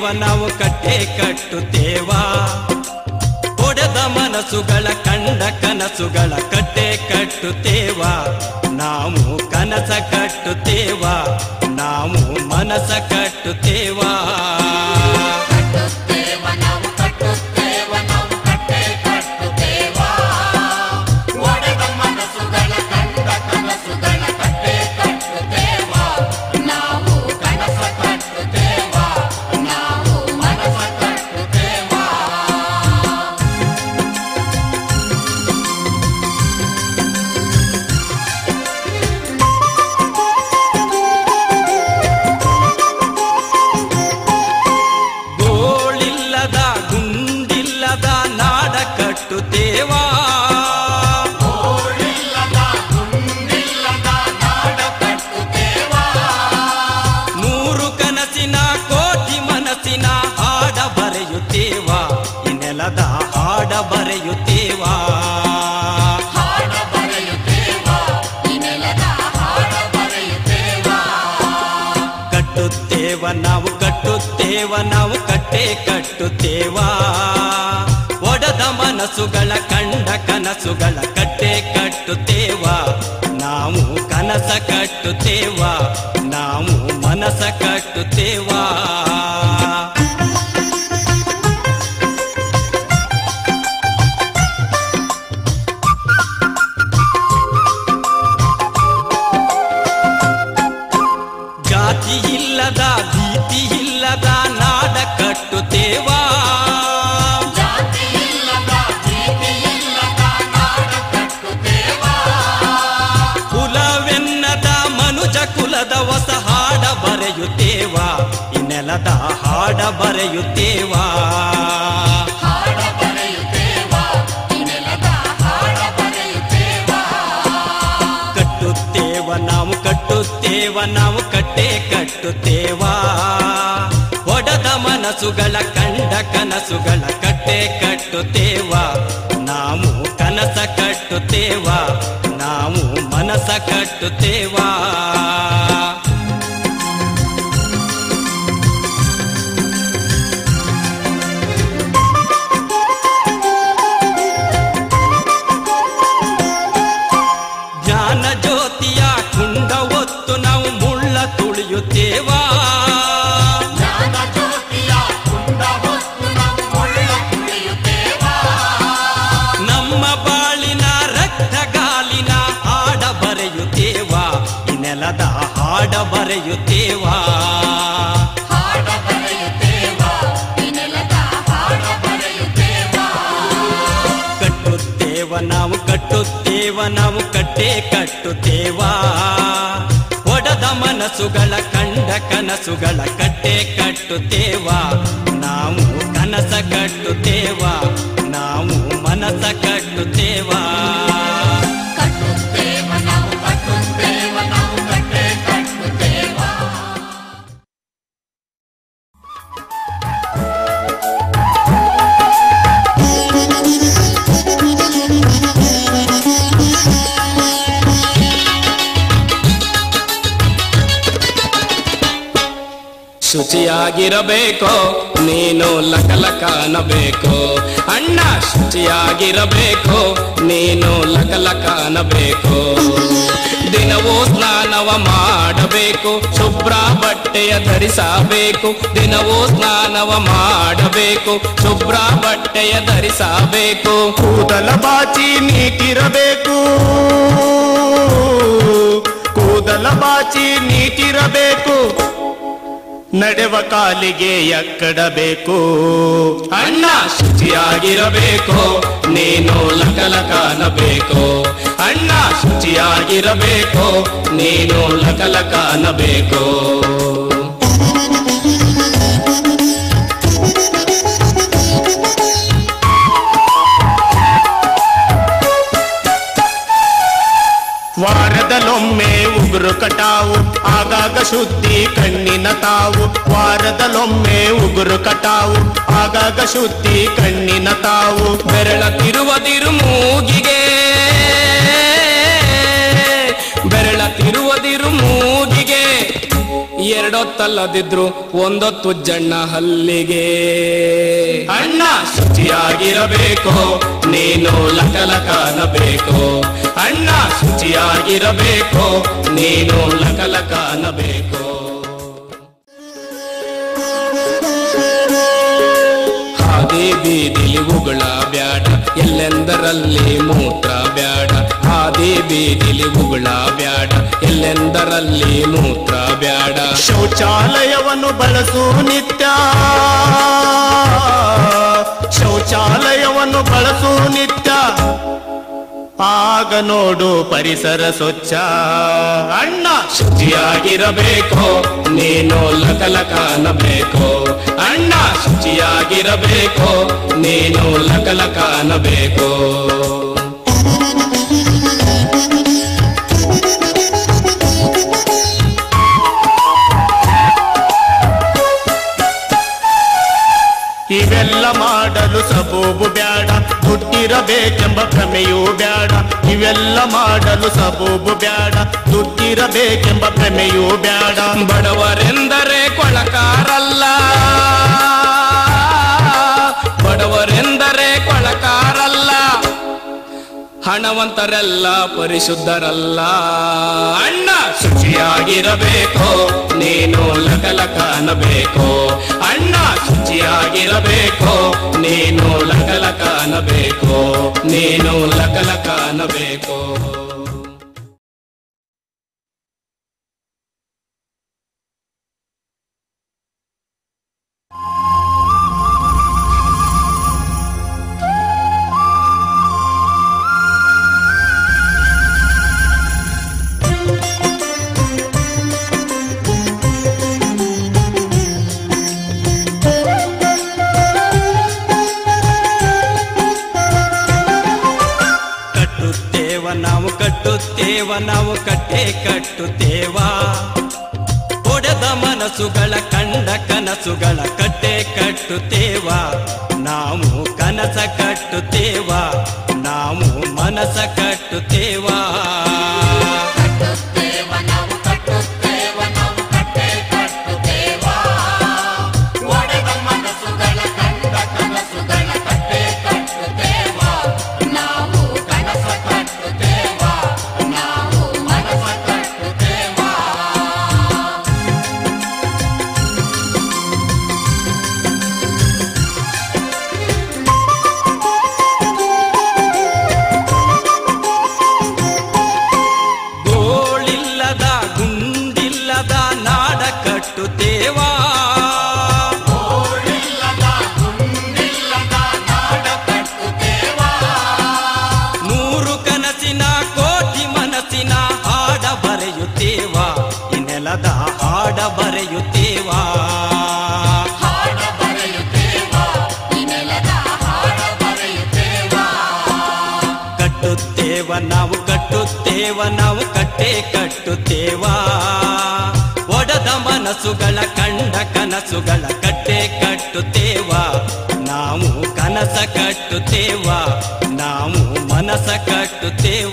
ನಾವು ಕಟ್ಟೆ ಕಟ್ಟುತ್ತೇವ ಒಡೆದ ಮನಸ್ಸುಗಳ ಕಂಡ ಕನಸುಗಳ ಕಟ್ಟೆ ಕಟ್ಟುತ್ತೇವ ನಾವು ಕನಸ ಕಟ್ಟುತ್ತೇವ ನಾವು ಮನಸ ಕಟ್ಟುತ್ತೇವ ಕಟ್ಟುತ್ತೇವ ನಾವು ಕಟ್ಟುತ್ತೇವ ನಾವು ಕಟ್ಟೆ ಕಟ್ಟುತ್ತೇವ ಒಡೆದ ಮನಸ್ಸುಗಳ ಕಂಡ ಕನಸುಗಳ ಕಟ್ಟೆ ಕಟ್ಟುತ್ತೇವ ನಾವು ಕನಸ ಕಟ್ಟುತ್ತೇವ ನಾವು ಮನಸ ಕಟ್ಟುತ್ತೇವ ಗೋಳಿಲ್ಲದ ಗುಂಡಿಲ್ಲದ ನಾಡ ಕಟ್ಟುತ್ತೇವ ಗೋಳಿಲ್ಲದ ಗುಂಡಿಲ್ಲದ ನಾಡ ಕಟ್ಟುತ್ತೇವ ನೂರು ಕನಸಿನ ಕೋಟಿ ಮನಸ್ಸಿನ ಹಾಡ ಬರೆಯುತ್ತೇವ ಈ ನೆಲದ ಹಾಡ ಬರೆಯುತ್ತೇವ ಹಾಡ ಬರೆಯುತ್ತೇವ ಈ ನೆಲದ ಹಾಡ ಬರೆಯುತ್ತೇವ ಕಟ್ಟುತ್ತೇವ ನಾವು ಕಟ್ಟುತ್ತೇವ ನಾವು ಕಟ್ಟೆ ಕಟ್ಟುತ್ತೇವ ಒಡದ ಮನಸ್ಸುಗಳ ಕಂಡ ಕನಸುಗಳ ಕಟ್ಟೆ ಕಟ್ಟುತ್ತೇವ ನಾವು ಕನಸ ಕಟ್ಟುತ್ತೇವ ನಾವು ಮನಸ ಕಟ್ಟುತ್ತೇವ ಜಾತಿ ಇಲ್ಲದ ಭೀತಿ ಇಲ್ಲದ ನಾಡ ಕಟ್ಟುತ್ತೇವ ಜಾತಿ ಇಲ್ಲದ ಪ್ರೀತಿ ಇಲ್ಲದ ನಾಡ ಕಟ್ಟುತ್ತೇವ ಕುಲವೆನ್ನದ ಮನುಜ ಕುಲದ ಹೊಸ ಹಾಡ ಬರೆಯುತ್ತೇವ ಈ ನೆಲದ ಹಾಡ ಬರೆಯುತ್ತೇವ ಹಾಡ ಬರೆಯುತ್ತೇವ ಈ ನೆಲದ ಹಾಡ ಬರೆಯುತ್ತೇವ ಕಟ್ಟುತ್ತೇವ ನಾವು ಕಟ್ಟುತ್ತೇವ ನಾವು ಕಟ್ಟೆ ಕಟ್ಟುತ್ತೇವ ಒಡದ ಮನಸ್ಸುಗಳ ಕಂಡ ಕನಸುಗಳ ಕಟ್ಟೆ ಕಟ್ಟುತ್ತೇವ ನಾವು ಕನಸ ಕಟ್ಟುತ್ತೇವ ನಾವು ಮನಸ ಕಟ್ಟುತ್ತೇವ ಜ್ಞಾನ ಜ್ಯೋತಿಯ ಕುಂಡ ಹೊತ್ತು ನಾವು ಮುಳ್ಳ ತುಳಿಯುತ್ತೇವ ಜ್ಞಾನ ಜ್ಯೋತಿಯ ಕುಂಡ ಹೊತ್ತು ನಾವು ಮುಳ್ಳ ತುಳಿಯುತ್ತೇವ ನಮ್ಮ ಬಾಳಿನ ರಕ್ತಗಾಲಿನ ಹಾಡ ಬರೆಯುತ್ತೇವ ಈ ನೆಲದ ಹಾಡ ಬರೆಯುತ್ತೇವ ಹಾಡ ಬರೆಯುತ್ತೇವ ಈ ನೆಲದ ಹಾಡ ಬರೆಯುತ್ತೇವ ಕಟ್ಟುತ್ತೇವ ನಾವು ಕಟ್ಟುತ್ತೇವ ನಾವು ಕಟ್ಟೆ ಕಟ್ಟುತ್ತೇವ ಒಡದ ಮನಸ್ಸುಗಳ ಕಂಡ ಕನಸುಗಳ ಕಟ್ಟೆ ಕಟ್ಟುತ್ತೇವ ನಾವು ಕನಸ ಕಟ್ಟುತ್ತೇವ ನಾವು ಮನಸ ಕಟ್ಟುತ್ತೇವ ಕಟ್ಟುತ್ತೇವ ನಾವು ಕಟ್ಟುತ್ತೇವ ನಾವು ಕಟ್ಟೆ ಕಟ್ಟುತ್ತೇವ ಶುಚಿಯಾಗಿರಬೇಕು ನೀನು ಲಕಲಕ ಅನ್ನಬೇಕು ಅಣ್ಣ ಶುಚಿಯಾಗಿರಬೇಕು ನೀನು ಲಕಲಕ ಅನ್ನಬೇಕು ದಿನವೂ ಸ್ನಾನವ ಮಾಡಬೇಕು ಶುಭ್ರ ಬಟ್ಟೆಯ ಧರಿಸಬೇಕು ದಿನವೂ ಸ್ನಾನವ ಮಾಡಬೇಕು ಶುಭ್ರ ಬಟ್ಟೆಯ ಧರಿಸಬೇಕು ಕೂದಲ ಬಾಚಿ ನೀಟಿರಬೇಕು ಕೂದಲ ಬಾಚಿ ನೀಟಿರಬೇಕು ನಡೆವ ಕಾಲಿಗೆ ಎಕ್ಕಡಬೇಕು ಅಣ್ಣ ಶುಚಿಯಾಗಿರಬೇಕು ನೀನು ಲಕಲಕ ಅನ್ನಬೇಕು ಅಣ್ಣ ಶುಚಿಯಾಗಿರಬೇಕು ನೀನು ಲಕಲಕ ಅನ್ನಬೇಕು ವಾರದಲ್ಲೊಮ್ಮೆ ಉಗುರು ಕಟಾವು ಆಗಾಗ ಶುದ್ಧಿ ಕಣ್ಣಿನ ತಾವು ವಾರದಲ್ಲೊಮ್ಮೆ ಉಗುರು ಕಟಾವು ಆಗಾಗ ಶುದ್ಧಿ ಕಣ್ಣಿನ ತಾವು ಬೆರಳ ತಿರುವದಿರು ಮೂಗಿಗೆ ಬೆರಳ ತಿರುವದಿರು ಮೂಗಿಗೆ ಎರಡೋ ಎರಡೊತ್ತಲ್ಲದಿದ್ರು ಒಂದೊತ್ತು ಜಣ್ಣ ಹಲ್ಲಿಗೆ ಅಣ್ಣ ಶುಚಿಯಾಗಿರಬೇಕು ನೀನು ಲಕಲಕಾನಬೇಕು ಅಣ್ಣ ಶುಚಿಯಾಗಿರಬೇಕು ನೀನು ಲಕಲಕಾನಬೇಕು ಹಾದಿ ಬೀದಿಲಿ ಉಗುಳ ಬ್ಯಾಡ ಎಲ್ಲೆಂದರಲ್ಲಿ ಮೂತ್ರ ಬ್ಯಾಡ ಹಾದಿ ಬೀದಿಲಿ ಉಗುಳ ಬ್ಯಾಡ ಎಲ್ಲೆಂದರಲ್ಲಿ ಮೂತ್ರ ಬ್ಯಾಡ ಶೌಚಾಲಯವನ್ನು ಬಳಸು ನಿತ್ಯ ಶೌಚಾಲಯವನ್ನು ಬಳಸು ನಿತ್ಯ ಆಗ ನೋಡು ಪರಿಸರ ಸ್ವಚ್ಛ ಅಣ್ಣ ಶುಚಿಯಾಗಿರಬೇಕು ನೀನು ಲಕಲಕಾನಬೇಕು ಅಣ್ಣ ಶುಚಿಯಾಗಿರಬೇಕು ನೀನು ಲಕಲಕಾನಬೇಕು ಇವೆಲ್ಲ ಮಾಡಲು ಸಬೂಬು ಬ್ಯಾಡ ದುಡ್ಡಿರಬೇಕೆಂಬ ಭ್ರಮೆಯೂ ಬ್ಯಾಡ ಇವೆಲ್ಲ ಮಾಡಲು ಸಬೂಬು ಬ್ಯಾಡ ದುಡ್ಡಿರಬೇಕೆಂಬ ಭ್ರಮೆಯೂ ಬ್ಯಾಡ ಬಡವರೆಂದರೆ ಕೊಳಕಾರಲ್ಲ ಬಡವರೆಂದರೆ ಕೊಳಕಾರಲ್ಲ ಹಣವಂತರೆಲ್ಲ ಪರಿಶುದ್ಧರಲ್ಲ ಅಣ್ಣ ಶುಚಿಯಾಗಿರಬೇಕು ನೀನು ಲಕಲಕಾನಬೇಕು ಅಣ್ಣ ಶುಚಿಯಾಗಿರಬೇಕು ನೀನು ಲಕಲಕಾನಬೇಕು ನೀನು ಲಕಲಕಾನಬೇಕು ಕಟ್ಟುತ್ತೇವ ನಾವು ಕಟ್ಟುತ್ತೇವ ನಾವು ಕಟ್ಟೆ ಕಟ್ಟುತ್ತೇವ ಒಡೆದ ಮನಸ್ಸುಗಳ ಕಂಡ ಕನಸುಗಳ ಕಟ್ಟೆ ಕಟ್ಟುತ್ತೇವ ನಾವು ಕನಸ ಕಟ್ಟುತ್ತೇವ ನಾವು ಮನಸ ಕಟ್ಟುತ್ತೇವ ಕಟ್ಟುತ್ತೇವ ನಾವು ಕಟ್ಟುತ್ತೇವ ನಾವು ಕಟ್ಟೆ ಕಟ್ಟುತ್ತೇವ ಒಡೆದ ಮನಸ್ಸುಗಳ ಕಂಡ ಕನಸುಗಳ ಕಟ್ಟೆ ಕಟ್ಟುತ್ತೇವ ನಾವು ಕನಸ ಕಟ್ಟುತ್ತೇವ ನಾವು ಮನಸ ಕಟ್ಟುತ್ತೇವ ಗೋಳಿಲ್ಲದ ಗುಂಡಿಲ್ಲದ ನಾಡ ಕಟ್ಟುತ್ತೇವ ನೂರು ಕನಸಿನ ಕೋಟಿ ಮನಸ್ಸಿನ ಹಾಡ ಬರೆಯುತ್ತೇವ ಈ ನೆಲದ ಹಾಡ ಬರೆಯುತ್ತೇವ ಹಾಡ ಬರೆಯುತ್ತೇವ ಈ ನೆಲದ ಹಾಡ ಬರೆಯುತ್ತೇವ ಕಟ್ಟುತ್ತೇವ ನಾವು ಕಟ್ಟುತ್ತೇವ ನಾವು ಕಟ್ಟೆ ಕಟ್ಟುತ್ತೇವ ಒಡದ ಮನಸ್ಸುಗಳ ಕಂಡ ಕನಸುಗಳ ಕಟ್ಟೆ ಕಟ್ಟುತ್ತೇವ ನಾವು ಕನಸ ಕಟ್ಟುತ್ತೇವ ನಾವು ಮನಸ ಕಟ್ಟುತ್ತೇವ